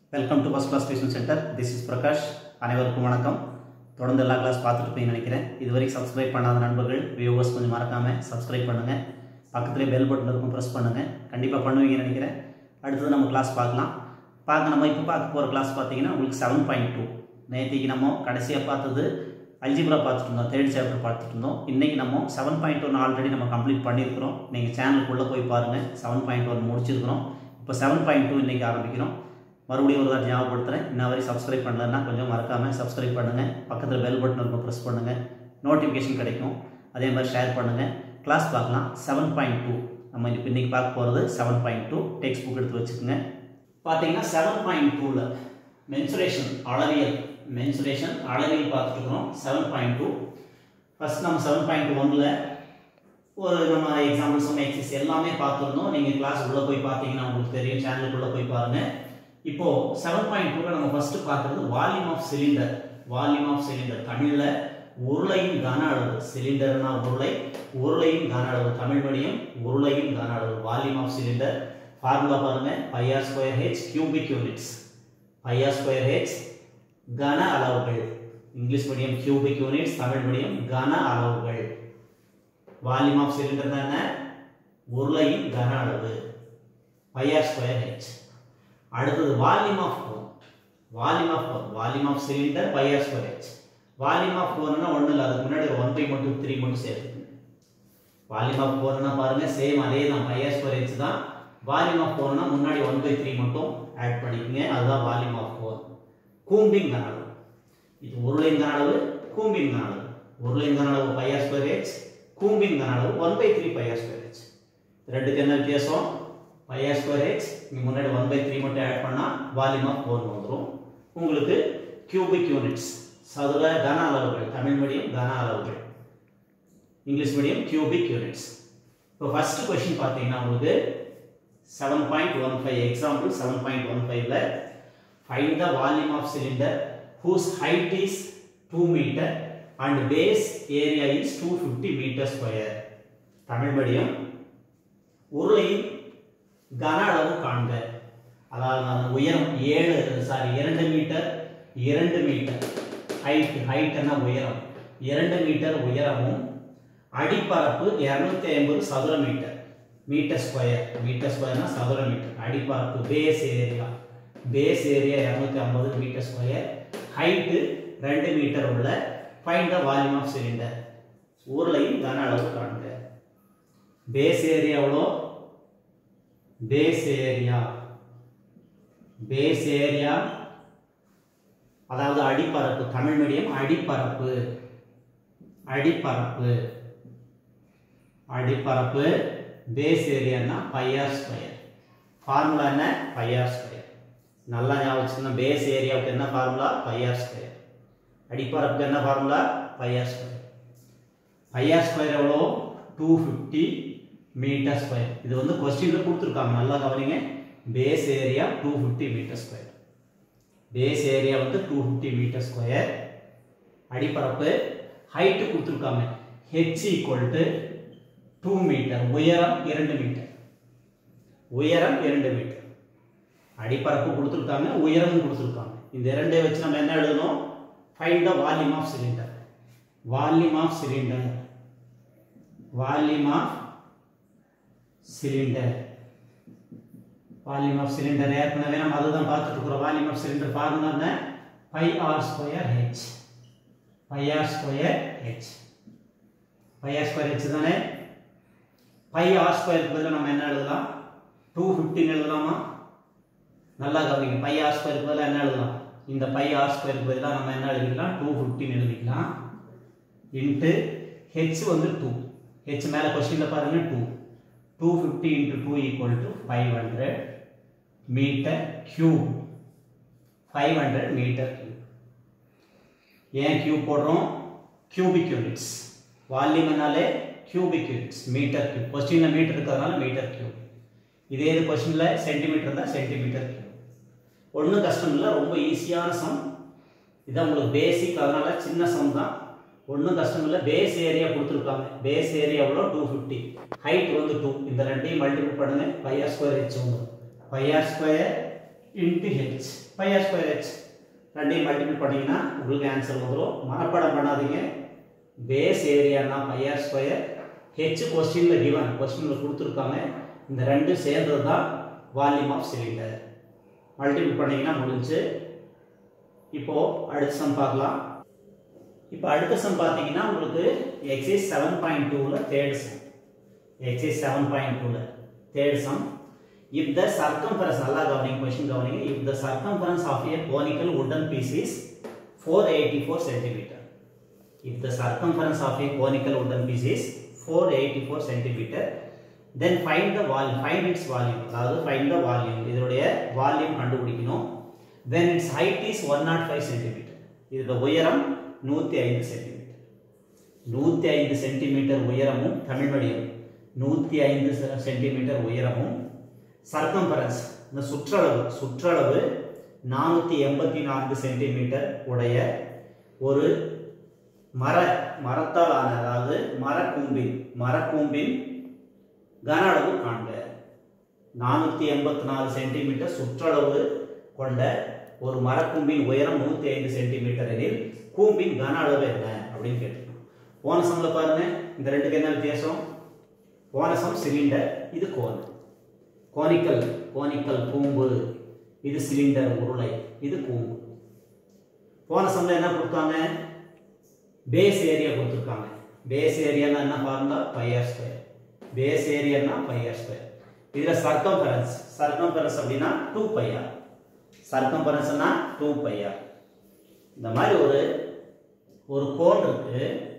Welcome to first class tuition centre this is Prakash அனைவருக்கும் வணக்கம் தொடர்ந்து எல்லா கிளாஸ் பார்த்துட்டு போய் நினைக்கிறேன் இதுவரைக்கும் சப்ஸ்கிரைப் பண்ணாத நண்பர்கள் வியூவர்ஸ் கொஞ்சம் மறக்காமல் சப்ஸ்கிரைப் பண்ணுங்கள் பக்கத்துலேயே பெல் பட்டன் இருக்கும் ப்ரெஸ் பண்ணுங்கள் கண்டிப்பாக பண்ணுவீங்கன்னு நினைக்கிறேன் அடுத்தது நம்ம கிளாஸ் பார்க்கலாம் பார்க்க நம்ம இப்போ பார்க்க போகிற கிளாஸ் பார்த்தீங்கன்னா உங்களுக்கு செவன் பாயிண்ட் டூ நேற்றுக்கு நம்ம கடைசியாக பார்த்தது அல்ஜிப்ரா பார்த்துட்டு இருந்தோம் தேர்ட் சாப்டர் பார்த்துட்டு இருந்தோம் இன்றைக்கி நம்ம செவன் பாயிண்ட் ஒன் ஆல்ரெடி நம்ம கம்ப்ளீட் பண்ணியிருக்கிறோம் நீங்கள் சேனலுக்குள்ளே போய் பாருங்கள் செவன் பாயிண்ட் ஒன் முடிச்சிருக்கிறோம் இப்போ செவன் பாயிண்ட் டூ இன்றைக்கி ஆரம்பிக்கிறோம் மறுபடியும் ஒரு தடவை ஞாபகப்படுத்துகிறேன் இன்ன வரை சப்ஸ்கிரைப் பண்ணலன்னா கொஞ்சம் மறக்காமல் சப்ஸ்கிரைப் பண்ணுங்கள் பக்கத்தில் பெல் பட்டன் இருக்கும் ப்ரெஸ் பண்ணுங்கள் நோட்டிஃபிகேஷன் கிடைக்கும் அதே மாதிரி ஷேர் பண்ணுங்கள் கிளாஸ் பார்க்கலாம் செவன் பாயிண்ட் டூ நம்ம இப்போ இன்றைக்கி பார்க்க போகிறது seven point two textbook எடுத்து வச்சுக்கோங்க பார்த்தீங்கன்னா செவன் பாயிண்ட் டூவில் மென்சுரேஷன் அளவியல் மென்சுரேஷன் அளவியல் பார்த்துட்டு இருக்கிறோம் செவன் பாயிண்ட் டூ ஃபஸ்ட் நம்ம செவன் பாயிண்ட் ஒனில் ஒரு நம்ம எக்ஸாம்பிள் சொன்ன எக்ஸஸ் எல்லாமே பார்த்துருந்தோம் நீங்கள் கிளாஸ் உள்ளே போய் பார்த்தீங்கன்னா உங்களுக்கு தெரியும் சேனலுக்குள்ளே போய் பாருங்கள் இப்போ செவன் பாயிண்ட் டூவில் நம்ம ஃபர்ஸ்ட் பார்க்குறது volume of cylinder volume of cylinder தமிழில் உருளையின் கன அளவு சிலிண்டர்னா உருளை உருளையின் கன அளவு தமிழ் வழியும் உருளையின் கன அளவு வால்யூம் ஆஃப் சிலிண்டர் ஃபார்முலா பாருங்க pi r square H cubic units pi r square H கன அளவுகள் English medium cubic units Tamil medium கன அளவுகள் வால்யூம் ஆஃப் சிலிண்டர் தானே உருளையின் கன அளவு பைஆர் ஸ்கொயர் ஹெச் அடுத்தது volume of cone volume of cone volume of cylinder pi r square H volume of கோன்னா ஒன்றும் இல்லை அதுக்கு முன்னாடி ஒரு ஒன் பை மட்டும் த்ரீ மட்டும் சேர்த்துக்கணும் வால்யூம் ஆஃப் கோன்னா பாருங்க சேம் அதே தான் பைஆர் ஸ்கொயர் ஹெச் தான் வால்யூம் ஆஃப் கோன்னா முன்னாடி ஒன் பை த்ரீ மட்டும் ஆட் பண்ணிக்கங்க அதுதான் வால்யூம் ஆஃப் கோன் கூம்பிங் கன அளவு இது உருளையின் கன அளவு கூம்பின் கன அளவு உருளையின் கன அளவு பைஆர் ஸ்கொயர் ஹெச் கூம்பின் கன அளவு one by three pi r square H ரெண்டுக்கு என்ன வித்தியாசம் பைஆர் ஸ்கொயர் ஹெச் இங்கே முன்னாடி ஒன் பை த்ரீ மட்டும் ஆட் பண்ணால் வால்யூம் ஆஃப் கோன் வந்துடும் உங்களுக்கு கியூபிக் யூனிட்ஸ் சதுர கன அளவுகள் தமிழ் மீடியம் கன அளவுகள் இங்கிலீஷ் மீடியம் கியூபிக் யூனிட்ஸ் இப்போ ஃபர்ஸ்ட் கொஸ்டின் பார்த்தீங்கன்னா உங்களுக்கு seven point one five example seven point one ஃபைவ்ல find the volume of cylinder whose height is two metre and base area is two fifty metre square Tamil medium உருளையின் கன அளவு காண்க அதாவது அதன் உயரம் ஏழு சாரி இரண்டு மீட்டர் இரண்டு மீட்டர் ஹைட் ஹைட்னா உயரம் இரண்டு மீட்டர் உயரமும் அடிப்பரப்பு இருநூத்தி ஐம்பது சதுர மீட்டர் மீட்டர் ஸ்கொயர் மீட்டர் ஸ்கொயர்னா சதுர மீட்டர் அடிப்பரப்பு பேஸ் ஏரியா பேஸ் ஏரியா இருநூத்தி ஐம்பது மீட்டர் ஸ்கொயர் ஹைட்டு ரெண்டு மீட்டர் உள்ள find the volume of cylinder உருளையின் கன அளவு காண்க பேஸ் ஏரியா எவ்வளோ பேஸ் ஏரியா பேஸ் ஏரியா அதாவது அடிப்பரப்பு தமிழ் மீடியம் அடிப்பரப்பு அடிப்பரப்பு அடிப்பரப்பு பேஸ் ஏரியானா பையார் ஸ்கொயர் ஃபார்முலா என்ன பையார் ஸ்கொயர் நல்லா ஞாபகம் வச்சுக்கணும் பேஸ் ஏரியாவுக்கு என்ன ஃபார்முலா பையார் ஸ்கொயர் அடிப்பரப்புக்கு என்ன formula pi r square pi r square எவ்வளோ டூ ஃபிஃப்டி மீட்டர் ஸ்கொயர் இது வந்து கொஸ்டினில் கொடுத்துருக்காங்க நல்லா கவனிங்க base area two fifty metre square base area வந்து டூ ஃபிஃப்டி மீட்டர் ஸ்கொயர் அடிப்பரப்பு ஹைட்டு கொடுத்துருக்காங்க h equal to two metre உயரம் இரண்டு மீட்டர் உயரம் இரண்டு மீட்டர் அடிப்பரப்பு கொடுத்துருக்காங்க உயரமும் கொடுத்துருக்காங்க இந்த இரண்டை வச்சு நம்ம என்ன எழுதணும் find the volume of cylinder volume of cylinder volume of cylinder volume of cylinder ஏற்கனவே நம்ம அதுதான் பார்த்துட்டு இருக்கிறோம் வால்யூம் ஆஃப் சிலிண்டர் ஃபார்முலா என்ன pi r square h pi r square h pi r square h தானே பை ஆர் ஸ்கொயருக்கு பதிலாக நம்ம என்ன எழுதலாம் டூ ஃபிஃப்டின் எழுதலாமா நல்லா கவனிங்க பை ஆர் ஸ்கொயருக்கு பதிலாக என்ன எழுதலாம் இந்த பை ஆர் ஸ்கொயருக்கு பதிலாக நம்ம என்ன எழுதிக்கலாம் டூ ஃபிஃப்டின் எழுதிக்கலாம் இன்ட்டு ஹெச் வந்து டூ ஹெச் மேலே கொஸ்டினில் பாருங்க two two fifty into two equal to five hundred metre cube five hundred metre cube ஏன் கியூப் போடுறோம் கியூபிக் யூனிட்ஸ் வால்யூம் என்னாலே கியூபிக் யூனிட்ஸ் மீட்டர் கியூப் கொஸ்டினில் மீட்டர் இருக்கிறதுனால மீட்டர் கியூப் இதே இது கொஸ்டினில் சென்டிமீட்டர் இருந்தால் சென்டிமீட்டர் கியூப் ஒன்றும் கஷ்டம் இல்லை ரொம்ப ஈஸியான சம் இதான் உங்களுக்கு பேசிக் அதனால சின்ன சம் தான் ஒன்றும் கஷ்டம் இல்லை பேஸ் ஏரியா கொடுத்துருக்காங்க பேஸ் ஏரியா எவ்வளோ டூ ஃபிஃப்டி ஹைட் வந்து டூ இந்த ரெண்டையும் மல்டிபிள் பண்ணுங்க பையார் ஸ்கொயர் ஹெச் வந்துடும் pi r square into h pi r square h ரெண்டையும் மல்டிபிள் பண்ணிங்கன்னா உங்களுக்கு ஆன்சர் வந்துடும் மனப்பாடம் பண்ணாதீங்க பேஸ் ஏரியானா பை ஆர் ஸ்கொயர் ஹெச் கொஸ்டினில் கிவன் கொஸ்டினில் கொடுத்துருக்காங்க இந்த ரெண்டும் சேர்ந்தது தான் வால்யூம் ஆஃப் சிலிண்டர் மல்டிபிள் பண்ணிங்கன்னா முடிஞ்சு இப்போ அடுத்த சம் பார்க்கலாம் இப்போ அடுத்த சம் பார்த்தீங்கன்னா உங்களுக்கு எக்ஸைஸ் செவன் பாயிண்ட் டூவில் third sum exercise seven point டூவில் third sum if the circumference நல்லா கவனிங்க கொஸ்டின் கவனிங்க if the circumference of a conical wooden piece is 484 centimeter if the circumference of a conical wooden piece is 484 centimeter then find the volume find its volume அதாவது find the volume இதனுடைய volume கண்டுபிடிக்கணும் when its height is 105 centimeter இதோட உயரம் 105 centimetre 105 centimetre உயரமும் தமிழ் வடிவம் 105 centimetre உயரமும் circumference இந்த சுற்றளவு சுற்றளவு நானூற்றி எண்பத்தி நான்கு சென்டிமீட்டர் உடைய ஒரு மர மரத்தால் ஆன அதாவது மரக்கூம்பின் மரக்கூம்பின் கன அளவு காண்க நானூற்றி எண்பத்தி நாலு சென்டிமீட்டர் சுற்றளவு கொண்ட ஒரு மரக்கூம்பின் உயரம் நூற்றி ஐந்து சென்டிமீட்டர் எனில் கூம்பின் கன அளவு என்ன அப்படின்னு கேட்டிருக்கோம் போன சம்ல பாருங்க இந்த ரெண்டுக்கு என்ன வித்தியாசம் போன சம் சிலிண்டர் இது கோன் கோனிக்கல் கோனிக்கல் கூம்பு இது சிலிண்டர் உருளை இது கூம்பு போன சம்ல என்ன கொடுத்தாங்க பேஸ் ஏரியா கொடுத்துருக்காங்க பேஸ் ஏரியானா என்ன ஃபார்முலா பையர் ஸ்கொயர் பேஸ் ஏரியானா பையர் ஸ்கொயர் இதுல சர்க்கம்பரன்ஸ் சர்க்கம்பரன்ஸ் அப்படின்னா டூ பையார் சர்க்கம்பரன்ஸ்னா டூ பையார் இந்த மாதிரி ஒரு ஒரு கோன் இருக்கு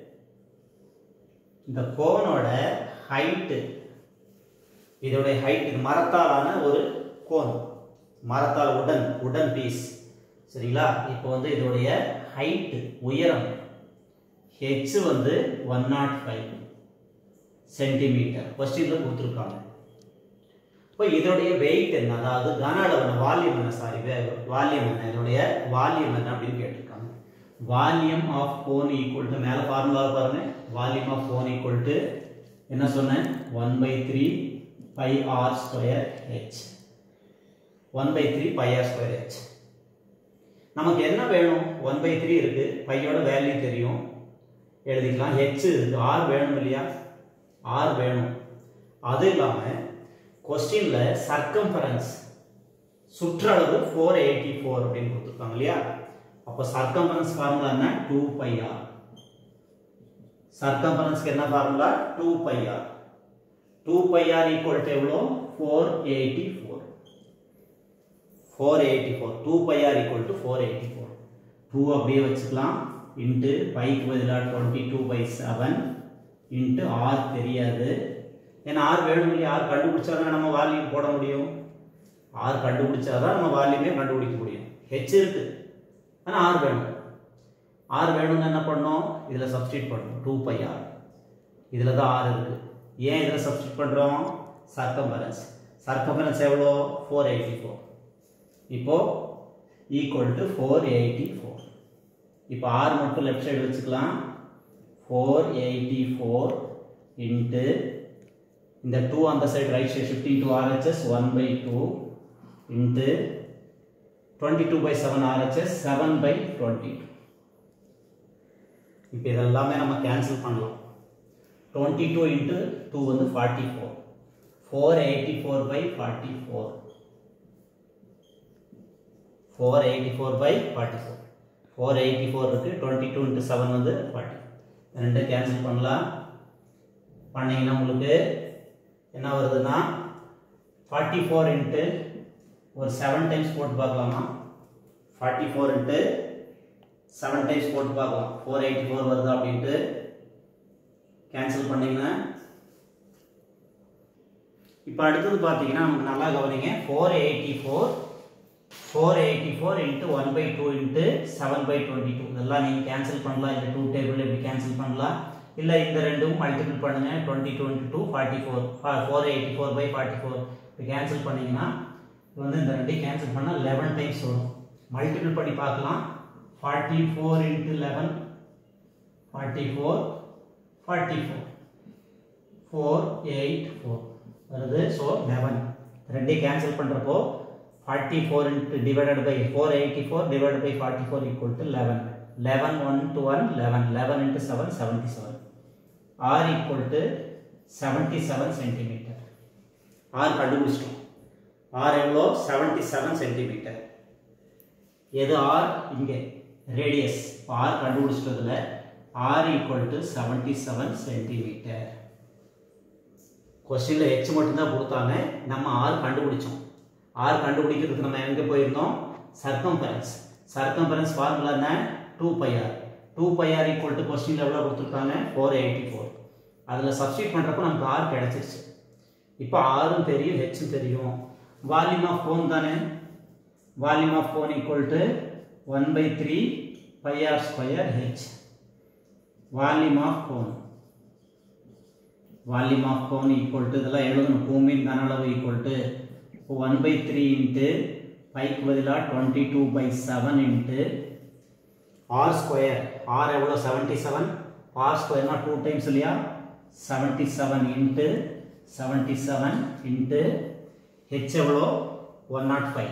இந்த கோனோட ஹைட்டு இதோடைய ஹைட் இது மரத்தாலான ஒரு கோன் மரத்தால் உடன் உடன் பீஸ் சரிங்களா இப்போ வந்து இதோடைய ஹைட் உயரம் ஹெச் வந்து ஒன் நாட் ஃபைவ் சென்டிமீட்டர் கொஸ்டின்ல கொடுத்துருக்காங்க இப்போ இதோடைய வெயிட் என்ன அதாவது கன அளவு வால்யூம் என்ன சாரி வால்யூம் என்ன இதோடைய வால்யூம் என்ன அப்படின்னு கேட்டிருக்காங்க volume of cone equal to மேலே ஃபார்முலாவை பாருங்க volume of cone equal to என்ன சொன்னேன் one by three pi r square h one by three pi r square h நமக்கு என்ன வேணும் ஒன் பை த்ரீ இருக்கு பையோட வேல்யூ தெரியும் எழுதிக்கலாம் ஹெச் இருக்கு ஆர் வேணும் இல்லையா ஆர் வேணும் அது இல்லாமல் கொஸ்டின்ல சர்க்கம்பரன்ஸ் சுற்றளவு ஃபோர் எயிட்டி ஃபோர் அப்படின்னு கொடுத்துருக்காங்க இல்லையா அப்போ சர்க்கம்பரன்ஸ் ஃபார்முலா என்ன டூ பை ஆர் சர்க்கம்பரன்ஸ்க்கு என்ன formula two pi r two pi r equal to எவ்வளோ four eighty four four eighty four two pi r equal to four eighty four two அப்படியே வச்சுக்கலாம் இன்ட்டு பைக்கு பதிலாக twenty two by seven into r தெரியாது ஏன்னா R வேணும் இல்லையா R கண்டுபிடிச்சாதான் நம்ம வால்யூம் போட முடியும் ஆர் கண்டுபிடிச்சாதான் நம்ம வால்யூமே கண்டுபிடிக்க முடியும் ஹெச் இருக்கு ஆனால் ஆர் வேணும் ஆர் வேணும்னு என்ன பண்ணோம் இதில் சப்ஸ்டியூட் பண்ணணும் டூ பை ஆர் இதில் தான் ஆர் இருக்கு ஏன் இதில் சப்ஸ்டியூட் பண்ணுறோம் சர்க்கம்பரன்ஸ் சர்க்கம்பரன்ஸ் எவ்வளோ ஃபோர் எயிட்டி ஃபோர் இப்போ equal to four eighty four இப்போ ஆர் மட்டும் லெஃப்ட் சைடு வச்சுக்கலாம் ஃபோர் எயிட்டி ஃபோர் இன்ட்டு இந்த டூ அந்த side right side shifting to RHS one by two into twenty two by seven RHS seven by twenty two இப்போ இதெல்லாமே நம்ம cancel பண்ணலாம் twenty two into two வந்து forty four four eighty four by forty four four eighty four by forty four four eighty four இருக்குது twenty two into seven வந்து forty ரெண்டு cancel பண்ணலாம் பண்ணிங்கன்னா உங்களுக்கு என்ன வருதுன்னா ஃபார்ட்டி ஃபோர் இன்ட்டு ஒரு செவன் டைம்ஸ் போட்டு பார்க்கலாமா forty four into seven times போட்டு பார்க்கலாம் ஃபோர் எயிட்டி ஃபோர் வருதா அப்படின்ட்டு கேன்சல் பண்ணிங்கன்னா இப்போ அடுத்தது பார்த்தீங்கன்னா நமக்கு நல்லா கவனிங்க four eighty four four eighty four into one by two into seven by twenty two இதெல்லாம் நீங்கள் கேன்சல் பண்ணலாம் இந்த டூ டேபிள் இப்படி கேன்சல் பண்ணலாம் இல்லை இந்த ரெண்டும் மல்டிபிள் பண்ணுங்க twenty two into two forty four four eighty four by forty four இப்போ கேன்சல் பண்ணிங்கன்னா வந்து இந்த ரெண்டையும் கேன்சல் பண்ணால் லெவன் டைம்ஸ் வரும் மல்டிபிள் பண்ணி பார்க்கலாம் forty four into eleven forty four forty four four eight four வருது ஸோ லெவன் ரெண்டையும் கேன்சல் பண்ணுறப்போ forty four into divided by four eighty four divided by forty four equal to eleven eleven one to one eleven eleven into seven seventy seven r equal to seventy seven centimetre r கண்டுபிடிச்சிட்டோம் r எவ்வளோ seventy seven centimetre எது r இங்கே radius r கண்டுபிடிச்சிட்டதுல r equal to seventy seven centimetre கொஸ்டினில் h மட்டும்தான் கொடுத்தாங்க நம்ம R கண்டுபிடிச்சோம் ஆர் கண்டுபிடிக்கிறதுக்கு நம்ம எங்கே போயிருந்தோம் சர்க்கம்பரன்ஸ் சர்க்கம்பரன்ஸ் ஃபார்முலா என்ன two pi r two pi r equal to கொஸ்டினில் எவ்வளோ கொடுத்துருக்காங்க ஃபோர் எயிட்டி ஃபோர் அதில் சப்ஸ்டியூட் பண்ணுறப்போ நமக்கு ஆர் கிடச்சிருச்சு இப்போ ஆரும் தெரியும் ஹெச்சும் தெரியும் வால்யூம் ஆஃப் கோன் தானே volume of cone equal to one by three pi r square H volume of cone volume of cone equal to இதெல்லாம் எழுதணும் பூமியின் கன அளவு equal to one by three into பைக்கு பதிலாக twenty two by seven into r square r எவ்வளோ seventy seven r ஸ்கொயர்னா two times இல்லையா seventy seven into seventy seven into h எவ்வளோ ஒன் நாட் ஃபைவ்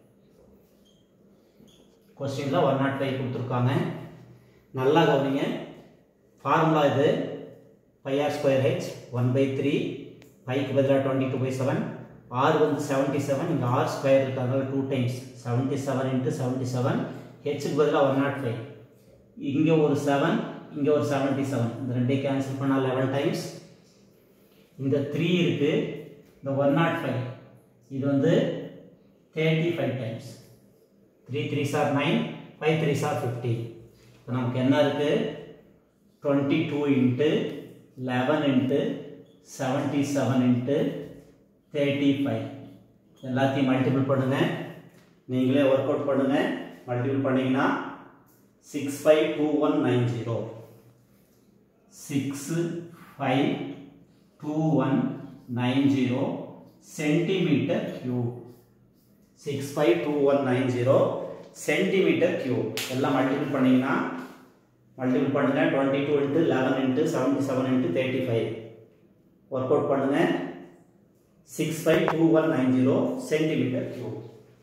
கொஸ்டினில் ஒன் நாட் ஃபைவ் கொடுத்துருக்காங்க நல்லா கவனிங்க ஃபார்முலா இது pi r square h one by three பைக்கு பதிலாக twenty two by seven r வந்து செவன்ட்டி செவன் இங்கே ஆர் ஸ்கொயர் இருக்கிறதுனால two times seventy seven into seventy seven ஹெச்சுக்கு பதிலாக ஒன் நாட் ஃபைவ் இங்கே ஒரு செவன் இங்கே ஒரு செவன்ட்டி செவன் இந்த ரெண்டையும் கேன்சல் பண்ணால் லெவன் டைம்ஸ் இந்த த்ரீ இருக்குது இந்த ஒன் நாட் ஃபைவ் இது வந்து thirty five times three three சார் நைன் ஃபைவ் த்ரீ சார் ஃபிஃப்டி இப்போ நமக்கு என்ன இருக்குது twenty two into eleven into seventy seven into thirty five எல்லாத்தையும் மல்டிபிள் பண்ணுங்கள் நீங்களே ஒர்க் அவுட் பண்ணுங்கள் மல்டிபிள் பண்ணிங்கன்னா six five two one nine zero six five two one nine zero centimetre cube six five two one nine zero centimetre cube எல்லாம் multiple பண்ணிங்கன்னா multiple பண்ணுங்க twenty two into eleven into seventy seven into thirty five work out பண்ணுங்க six five two one nine zero centimetre cube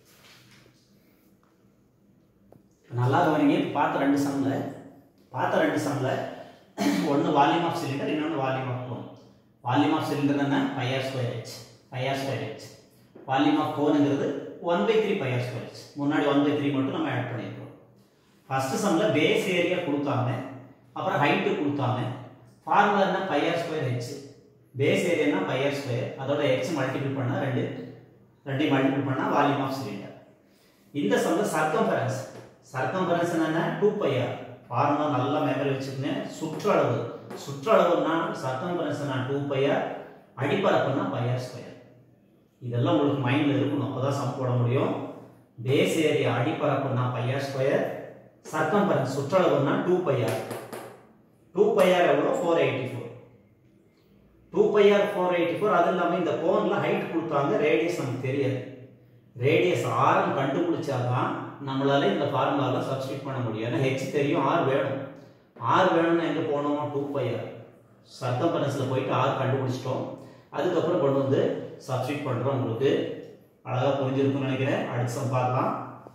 நல்லா கவனிங்க பார்த்த ரெண்டு சம்மில் பார்த்த ரெண்டு சம்மில் ஒன்று வால்யூம் ஆஃப் சிலிண்டர் இன்னொன்று volume of cone volume of cylinder என்ன pi r square h pi r square H volume of கோனுங்கிறது one by three pi r square h முன்னாடி ஒன் பை த்ரீ மட்டும் நம்ம ஆட் பண்ணியிருக்கோம் ஃபர்ஸ்ட் சம்மில் பேஸ் ஏரியா கொடுத்தாங்க அப்புறம் ஹைட்டு கொடுத்தாங்க ஃபார்முலா என்ன பையார் ஸ்கொயர் ஹெச் பேஸ் ஏரியானா பையார் ஸ்கொயர் அதோட ஹெச் மல்டிபிள் பண்ணால் ரெண்டு ரெண்டையும் மல்டிபிள் பண்ணால் வால்யூம் ஆஃப் சிலிண்டர் இந்த சம்மில் சர்க்கம்பரன்ஸ் சர்க்கம்பரன்ஸ் என்னென்ன டூ பையார் ஃபார்முலா நல்லா மெமரி வச்சுக்கோங்க சுற்றளவு சுற்றளவுனா சர்க்கம்பரன்ஸ் நான் டூ பையார் அடிப்பரப்புனா பையார் ஸ்கொயர் இதெல்லாம் உங்களுக்கு மைண்டில் இருக்கணும் அப்பதான் சம் போட முடியும் பேஸ் ஏரியா அடிப்பரப்புனா பையார் ஸ்கொயர் சர்க்கம்பரன்ஸ் சுற்றளவுனா டூ பையார் டூ பையார் எவ்வளோ four eighty four two pi r four eighty four அது இல்லாமல் இந்த கோனில் ஹைட் கொடுத்தாங்க ரேடியஸ் நமக்கு தெரியாது ரேடியஸ் ஆரம் கண்டுபிடிச்சாதான் நம்மளால இந்த ஃபார்முலாவில் சப்ஸ்டியூட் பண்ண முடியும் ஏன்னா ஹெச் தெரியும் ஆர் வேணும் ஆர் வேணும்னு எங்கே போனோம் டூ பையார் சர்க்கம்பரன்ஸில் போயிட்டு ஆர் கண்டுபிடிச்சிட்டோம் அதுக்கப்புறம் கொண்டு வந்து சப்ஸ்டியூட் பண்ணுறோம் உங்களுக்கு அழகாக புரிஞ்சிருக்கும்னு நினைக்கிறேன் அடுத்த சம் பார்க்கலாம்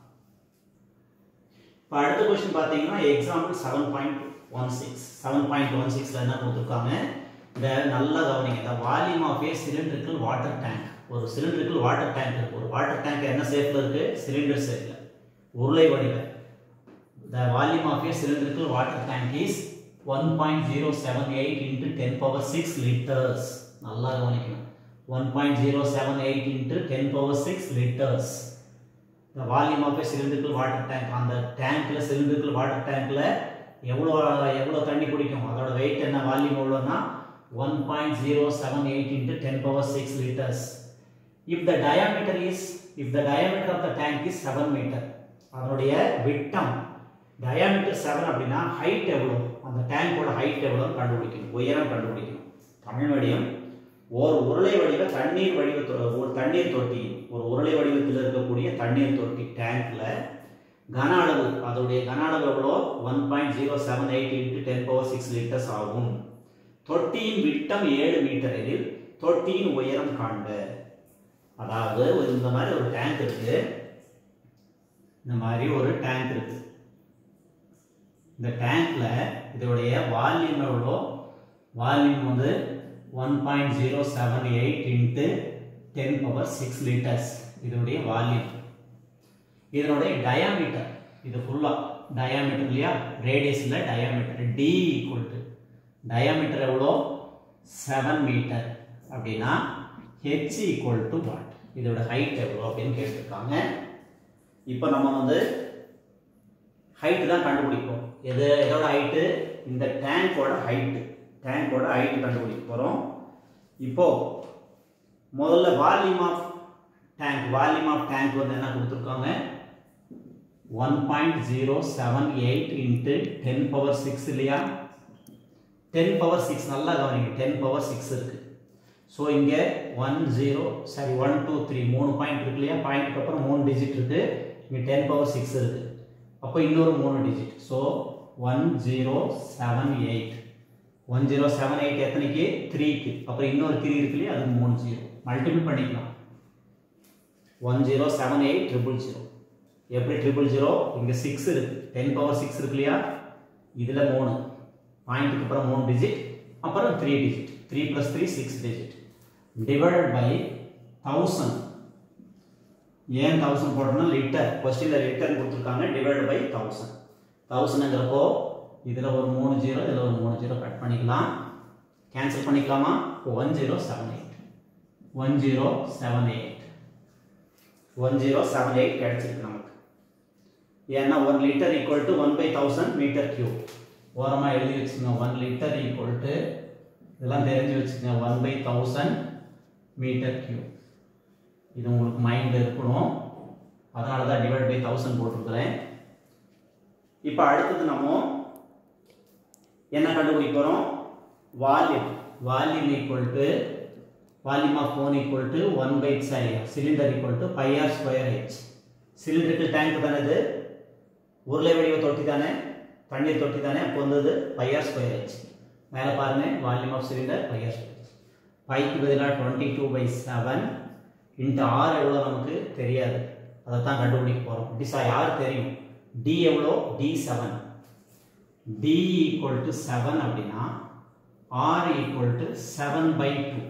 இப்போ அடுத்த கொஸ்டின் பார்த்தீங்கன்னா example seven point one six seven point one சிக்ஸில் என்ன கொடுத்துருக்காங்க இந்த நல்லா கவனிங்க இந்த volume of a cylindrical water tank ஒரு சிலிண்டரிக்கல் வாட்டர் டேங்க் இருக்கு ஒரு வாட்டர் டேங்க் என்ன ஷேப்பில் இருக்கு சிலிண்டர் ஷேப்பில் உருளை வடிவ the volume of a cylindrical water tank is 1.078 into 10 power 6 liters நல்லா கவனிக்கணும் 1.078 into 10 power 6 liters the volume of a cylindrical water tank அந்த டேங்க்ல cylindrical water tankல எவ்வளோ எவ்வளோ தண்ணி குடிக்கும் அதோட வெயிட் என்ன வால்யூம் எவ்வளோனா 1.078 into 10 power 6 liters if the diameter is if the diameter of the tank is 7 meter அதனுடைய விட்டம் டயாமீட்டர் செவன் அப்படின்னா ஹைட் எவ்வளோ அந்த டேங்கோட ஹைட் எவ்வளோ கண்டுபிடிக்கணும் உயரம் கண்டுபிடிக்கணும் தமிழ் வடிவம் ஒரு உருளை வடிவ தண்ணீர் வடிவத்தோட ஒரு தண்ணீர் தொட்டி ஒரு உருளை வடிவத்தில் இருக்கக்கூடிய தண்ணீர் தொட்டி டேங்க்ல கன அளவு அதோடைய கன அளவு எவ்வளோ one point zero seven eight into ten power six litres ஆகும் தொட்டியின் விட்டம் ஏழு மீட்டர் எனில் தொட்டியின் உயரம் காண்ப அதாவது ஒரு இந்த மாதிரி ஒரு டேங்க் இருக்கு இந்த மாதிரி ஒரு டேங்க் இருக்கு இந்த டேங்க்ல இதோடைய வால்யூம் எவ்வளோ வால்யூம் வந்து one point zero seven eight into ten power six litres இதோடைய வால்யூம் இதனுடைய டயாமீட்டர் இது ஃபுல்லாக டயாமீட்டர் இல்லையா ரேடியஸில் diameter d equal to diameter எவ்வளோ செவன் மீட்டர் அப்படின்னா ஹெச் ஈக்குவல் டு வாட் இதோட ஹைட் எவ்வளோ அப்படின்னு கேட்டிருக்காங்க இப்போ நம்ம வந்து ஹைட் தான் கண்டுபிடிப்போம் எது எதோட ஹைட்டு இந்த டேங்கோட ஹைட்டு டேங்கோட ஹைட் கண்டுபிடிக்க போகிறோம் இப்போ முதல்ல volume of tank volume of tank வந்து என்ன கொடுத்துருக்காங்க one point zero seven eight into ten power six இல்லையா டென் பவர் சிக்ஸ் நல்லா கவனிங்க டென் பவர் சிக்ஸ் இருக்கு ஸோ இங்கே one zero sorry one two three மூணு பாயிண்ட் இருக்கு இல்லையா பாயிண்ட்டுக்கு அப்புறம் மூணு டிஜிட் இருக்கு இங்கே டென் பவர் சிக்ஸ் இருக்கு அப்போ இன்னொரு மூணு digit so one zero seven eight one zero seven eight எத்தனைக்கு த்ரீக்கு அப்புறம் இன்னொரு த்ரீ இருக்கு இல்லையா அது மூணு ஜீரோ மல்டிபிள் பண்ணிக்கலாம் one zero seven eight triple zero எப்படி ட்ரிபிள் ஜீரோ இங்கே சிக்ஸ் இருக்கு டென் பவர் சிக்ஸ் இருக்கு இல்லையா இதில் மூணு பாயிண்ட்டுக்கு அப்புறம் மூணு டிஜிட் அப்புறம் three digit three plus three six digit divided by thousand ஏன் தௌசண்ட் போட்டோம்னா லிட்டர் கொஸ்டினில் லிட்டர் கொடுத்துருக்காங்க டிவைட் பை தௌசண்ட் தௌசண்ட்ங்கிறப்போ இதில் ஒரு மூணு ஜீரோ இதில் ஒரு மூணு ஜீரோ கட் பண்ணிக்கலாம் கேன்சல் பண்ணிக்கலாமா one zero seven eight one zero seven eight one zero seven eight கிடைச்சிருக்கு நமக்கு ஏன்னா one litre equal to one by thousand metre cube ஓரமாக எழுதி வச்சுங்க ஒன் லிட்டர் ஈக்குவல் டு இதெல்லாம் தெரிஞ்சு வச்சுங்க one by thousand metre cube இது உங்களுக்கு மைண்டில் இருக்கணும் அதனால தான் டிவைட் பை தௌசண்ட் போட்டிருக்கிறேன் இப்போ அடுத்தது நம்ம என்ன கண்டுபிடிக்க போகிறோம் volume volume equal to volume of cone equal to one by sorry cylinder equal to pi r square h சிலிண்டருக்கு டேங்க் தானே இது உருளை வடிவ தொட்டி தானே தண்ணீர் தொட்டி தானே அப்போ வந்தது பை ஆர் ஸ்கொயர் ஹெச் மேலே பாருங்க volume of cylinder pi r square h பைக்கு பதிலாக twenty two by seven into r எவ்வளோ நமக்கு தெரியாது அதை தான் கண்டுபிடிக்க போகிறோம் டிசா யார் தெரியும் டி எவ்வளோ d seven d equal to seven அப்படின்னா r equal to seven by two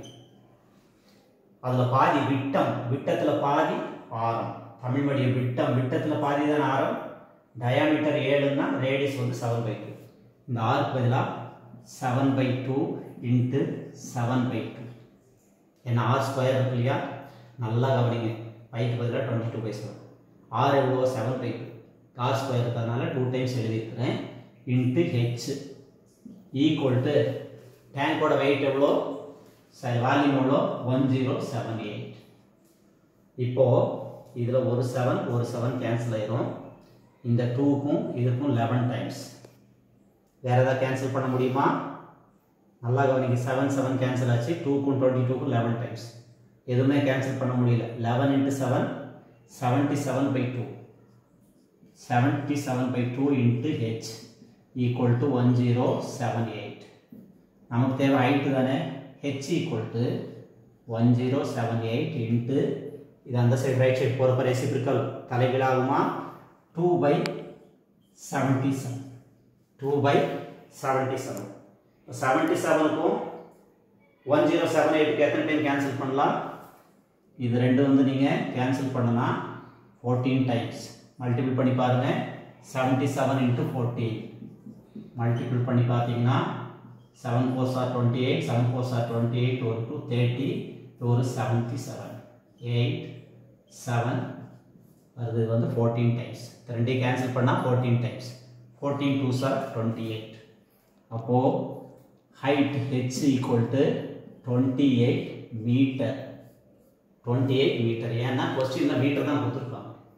அதில் பாதி விட்டம் விட்டத்தில் பாதி ஆரம் தமிழ் மீடியம் விட்டம் விட்டத்தில் பாதி தானே ஆரம் டயாமீட்டர் ஏழுன்னா ரேடியஸ் வந்து செவன் பை டூ இந்த ஆருக்கு பதிலாக seven by two into seven by two ஏன்னா ஆர் ஸ்கொயர் இருக்கு இல்லையா நல்லா கவனிங்க பைக்கு பதிலாக twenty two by seven r எவ்வளோ seven by two r square இருக்கிறதுனால டூ டைம்ஸ் எழுதியிருக்கிறேன் இன்ட்டு ஹெச் ஈக்குவல் டு டேங்கோட வெயிட் எவ்வளோ சரி வால்யூம் எவ்வளோ ஒன் ஜீரோ செவன் எயிட் இப்போது இதில் ஒரு செவன் ஒரு செவன் கேன்சல் ஆயிரும் இந்த டூக்கும் இதுக்கும் லெவன் டைம்ஸ் வேறு ஏதாவது கேன்சல் பண்ண முடியுமா நல்லா கவனிங்க செவன் செவன் கேன்சல் ஆச்சு டூக்கும் டுவெண்ட்டி டூக்கும் லெவன் டைம்ஸ் எதுவுமே கேன்சல் பண்ண முடியல eleven into seven seventy seven by two seventy seven by two into h equal to one zero seven eight நமக்கு தேவை ஹைட்டு தானே h equal to one zero seven eight into இது அந்த side right side போகிறப்ப reciprocal தலைகீழாகுமா two by seventy seven two by seventy seven seventy செவனுக்கும் one zero seven எயிட்டுக்கு எத்தனை டைம் கேன்சல் பண்ணலாம் இது ரெண்டு வந்து நீங்கள் கேன்சல் பண்ணலாம் ஃபோர்டீன் டைம்ஸ் மல்டிபிள் பண்ணி பாருங்கள் seventy seven into fourteen multiple பண்ணி பார்த்தீங்கன்னா seven four are twenty eight seven four are twenty eight ஒரு டூ தேர்ட்டி ஒரு செவன்ட்டி செவன் எயிட் செவன் அது வந்து ஃபோர்டீன் டைம்ஸ் ரெண்டையும் கேன்சல் பண்ணால் fourteen times fourteen two are twenty eight அப்போது height h equal to twenty eight metre twenty eight metre ஏன்னா கொஸ்டினில் metre தான் கொடுத்துருக்காங்க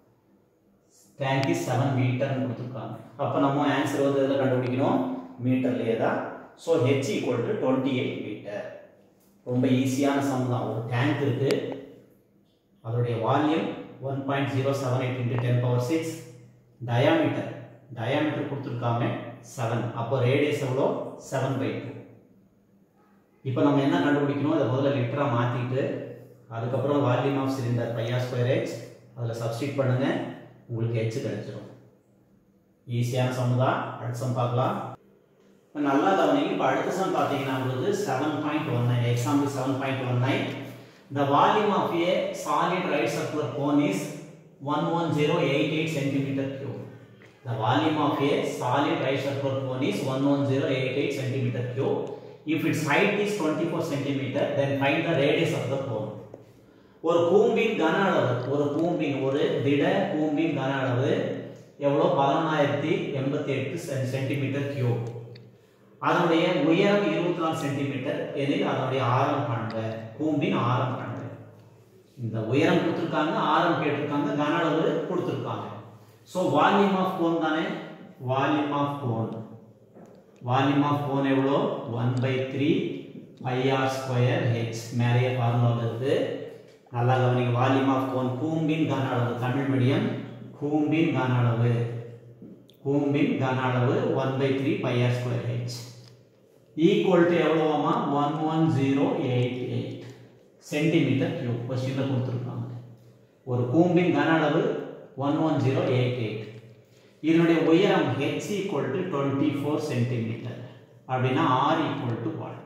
டேங்க் இஸ் செவன் மீட்டர்னு கொடுத்துருக்காங்க அப்போ நம்ம ஆன்சர் வந்து இதில் கண்டுபிடிக்கணும் மீட்டர்லேயே தான் so h equal to twenty eight metre ரொம்ப ஈஸியான சம் தான் ஒரு டேங்க் இருக்குது அதோடைய volume one point zero seven eight into ten power six diameter diameter கொடுத்துருக்காங்க செவன் அப்போ ரேடியஸ் எவ்வளோ செவன் பை டூ இப்போ நம்ம என்ன கண்டுபிடிக்கணும் இதை முதல்ல லிட்டராக மாற்றிட்டு அதுக்கப்புறம் வால்யூம் ஆஃப் சிலிண்டர் பையா ஸ்கொயர் ஹெச் அதில் சப்ஸ்டிட் பண்ணுங்க உங்களுக்கு ஹெச் கிடைச்சிரும் ஈஸியான சம் தான் அடுத்த சம் பார்க்கலாம் இப்போ நல்லா கவனிங்க இப்போ அடுத்த சம் பார்த்தீங்கன்னா உங்களுக்கு seven point one nine example seven point one nine the volume of a solid right circular cone is one one zero eight eight centimetre cube The volume of a solid right circular cone is 11088 centimeter cube. If its height is 24 centimeter, then find the radius of the cone. ஒரு கூம்பின் கன அளவு ஒரு கூம்பின் ஒரு திட கூம்பின் கன அளவு எவ்வளோ பதினொன்றாயிரத்தி எண்பத்தி எட்டு சென்டிமீட்டர் கியூப் அதனுடைய உயரம் இருபத்தி நாலு சென்டிமீட்டர் எனில் அதனுடைய ஆரம் காண்க கூம்பின் ஆரம் காண்க இந்த உயரம் கொடுத்துருக்காங்க ஆரம் கேட்டிருக்காங்க கன அளவு கொடுத்துருக்காங்க ஸோ வால்யூம் ஆஃப் கோன் தானே volume of cone volume of cone எவ்வளோ one by three pi r square h மேலேயே ஃபார்முலாவில் இருக்கு நல்லா கவனிங்க வால்யூம் ஆஃப் கோன் கூம்பின் கன அளவு தமிழ் மீடியம் கூம்பின் கன அளவு கூம்பின் கன அளவு one by three pi r square h equal to எவ்வளோவாமா one one zero eight eight centimetre cube கொஸ்டினில் கொடுத்துருக்காங்க ஒரு கூம்பின் கன அளவு one one zero eight eight இதனுடைய உயரம் h equal to twenty four centimetre அப்படின்னா ஆர் ஈக்குவல் டு வாட்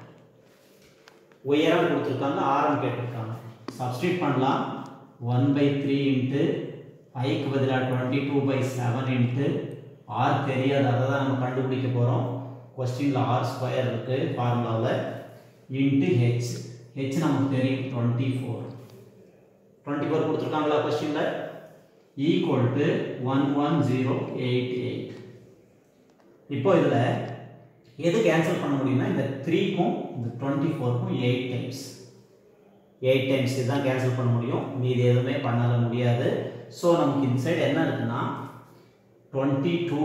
உயரம் கொடுத்துருக்காங்க ஆரம் கேட்டிருக்காங்க சப்ஸ்டியூட் பண்ணலாம் ஒன் பை த்ரீ இன்ட்டு ஃபைவ்க்கு பதிலாக twenty two by seven into r தெரியாது அதை தான் நம்ம கண்டுபிடிக்க போகிறோம் கொஸ்டினில் ஆர் ஸ்கொயர் இருக்குது ஃபார்முலாவில் இன்ட்டு ஹெச் ஹெச் நமக்கு தெரியும் டுவெண்ட்டி ஃபோர் டுவெண்ட்டி ஃபோர் கொடுத்துருக்காங்களா கொஸ்டினில் equal to one one zero eight eight இப்போ இதில் எது கேன்சல் பண்ண முடியும்னா இந்த த்ரீக்கும் இந்த டுவெண்ட்டி ஃபோருக்கும் எயிட் டைம்ஸ் எயிட் டைம்ஸ் இதுதான் கேன்சல் பண்ண முடியும் மீதி எதுவுமே பண்ண முடியாது ஸோ நமக்கு இந்த சைடு என்ன இருக்குன்னா twenty two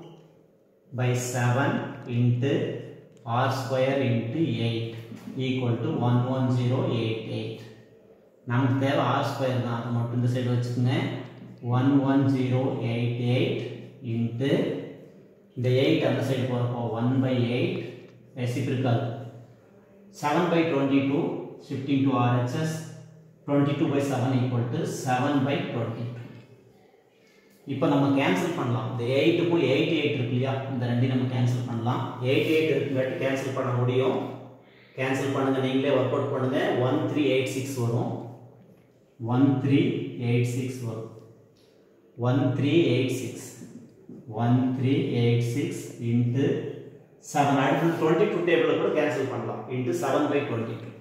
by seven into r square into eight equal to one one zero eight eight நமக்கு தேவை ஆர் ஸ்கொயர் தான் அதை மட்டும் இந்த சைடு வச்சுக்கோங்க one one zero eight eight into இந்த எயிட் அந்த சைடு போகிறப்போ one by eight reciprocal seven by twenty two shifting to RHS twenty two by seven equal to seven by twenty two இப்போ நம்ம கேன்சல் பண்ணலாம் இந்த எயிட்டுக்கும் eight eight இருக்கு இல்லையா இந்த ரெண்டையும் நம்ம கேன்சல் பண்ணலாம் எயிட் எயிட் இருக்குங்காட்டி கேன்சல் பண்ண முடியும் கேன்சல் பண்ணுங்க நீங்களே ஒர்க் அவுட் பண்ணுங்க ஒன் த்ரீ எயிட் சிக்ஸ் வரும் ஒன் த்ரீ எயிட் சிக்ஸ் வரும் one three eight six one three eight six into seven அடுத்து டுவெண்ட்டி டூ டேபிளில் கூட கேன்சல் பண்ணலாம் into seven by twenty two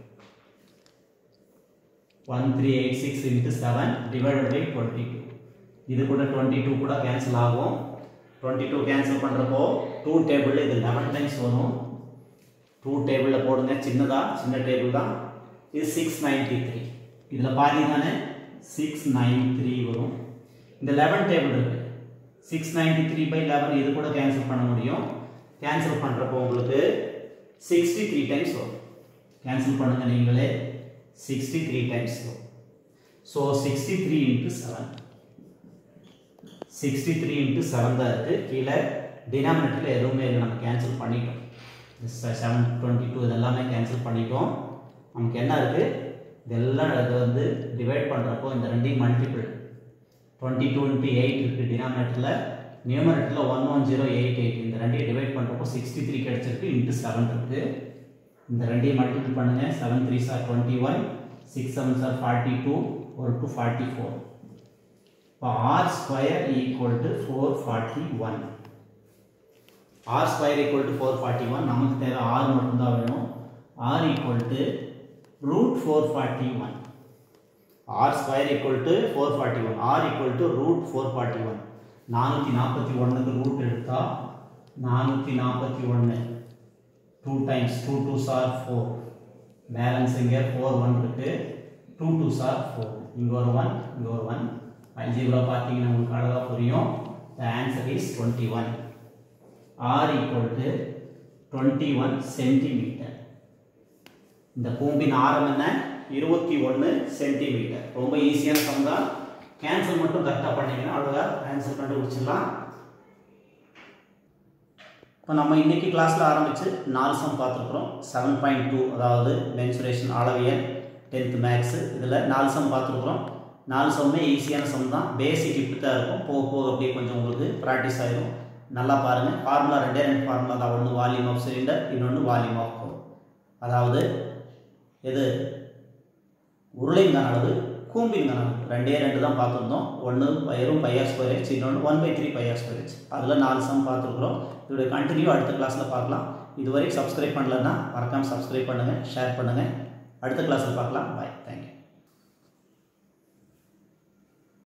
one three eight six into seven divided by twenty two இது கூட twenty two கூட cancel ஆகும் twenty two cancel பண்ணுறப்போ two table இது லெவன் டைம்ஸ் வரும் டூ டேபிளில் போடுங்க சின்னதாக சின்ன டேபிள் தான் இது சிக்ஸ் நைன்ட்டி த்ரீ இதில் பாதி தானே சிக்ஸ் நைன் த்ரீ வரும் இந்த லெவன் டேபிள் இருக்கு six ninety three by eleven இது கூட கேன்சல் பண்ண முடியும் கேன்சல் பண்ணுறப்போ உங்களுக்கு சிக்ஸ்டி த்ரீ டைம்ஸ் வரும் கேன்சல் பண்ணுங்க நீங்களே சிக்ஸ்டி த்ரீ டைம்ஸ் வரும் so sixty three into seven sixty three into seven தான் இருக்குது கீழே டினாமினேட்டரில் எதுவுமே இல்லை நம்ம கேன்சல் பண்ணிட்டோம் செவன் டுவெண்ட்டி டூ இதெல்லாமே கேன்சல் பண்ணிட்டோம் நமக்கு என்ன இருக்குது இதெல்லாம் இது வந்து டிவைட் பண்ணுறப்போ இந்த ரெண்டையும் multiple twenty two into eight இருக்குது டினாமினேட்டரில் நியூமரேட்டரில் one one zero eight eight இந்த ரெண்டையும் டிவைட் பண்ணுறப்போ சிக்ஸ்டி த்ரீ கிடச்சிருக்கு இன்ட்டு செவன் இருக்குது இந்த ரெண்டையும் மல்டிபிள் பண்ணுங்கள் seven three are twenty one six seven are forty two ஒரு டூ ஃபார்ட்டி ஃபோர் இப்போ r square equal to four forty one r square equal to four forty one நமக்கு தேவை r மட்டும்தான் வேணும் r equal to root four forty one r square equal to four forty one r equal to root four forty one நானூற்றி நாற்பத்தி ஒன்றுக்கு root எடுத்தால் நானூற்றி நாற்பத்தி ஒன்று two times two two are four balance இங்கே ஃபோர் ஒன் இருக்குது two two are four இங்கே ஒரு ஒன் இங்கே ஒரு ஒன் அல்ஜிப்ரா பார்த்தீங்கன்னா உங்களுக்கு அழகாக புரியும் the answer is twenty one r equal to twenty one centimetre இந்த கூம்பின் ஆரம் என்ன இருபத்தி ஒன்று சென்டிமீட்டர் ரொம்ப ஈஸியான சம் தான் கேன்சல் மட்டும் கரெக்டாக பண்ணீங்கன்னா அவ்வளோதான் ஆன்சர் கண்டுபிடிச்சிடலாம் இப்போ நம்ம இன்னைக்கு கிளாஸில் ஆரம்பித்து நாலு சம் பார்த்துருக்குறோம் செவன் பாயிண்ட் டூ அதாவது மென்சுரேஷன் அளவியல் டென்த்து மேக்ஸு இதில் நாலு சம் பார்த்துருக்குறோம் நாலு சம்மே ஈஸியான சம் தான் பேசிக் இப்படி தான் இருக்கும் போக போக அப்படியே கொஞ்சம் உங்களுக்கு ப்ராக்டிஸ் ஆயிடும் நல்லா பாருங்கள் ஃபார்முலா ரெண்டே ரெண்டு ஃபார்முலா தான் ஒன்று வால்யூம் ஆஃப் சிலிண்டர் இன்னொன்று வால்யூம் ஆஃப் கோர் அதாவது இது உருளையின் கன அளவு கூம்பின் கன அளவு ரெண்டே ரெண்டு தான் பார்த்துருந்தோம் ஒன்று பையரும் பையர் ஸ்கொயர் ஹெச் இன்னொன்று one by three pi r square h அதில் நாலு சம் பார்த்துருக்குறோம் இதோட கண்டினியூ அடுத்த கிளாஸில் பார்க்கலாம் இதுவரை சப்ஸ்கிரைப் பண்ணலன்னா மறக்காமல் சப்ஸ்கிரைப் பண்ணுங்கள் ஷேர் பண்ணுங்கள் அடுத்த கிளாஸில் பார்க்கலாம் பாய் தேங்க்யூ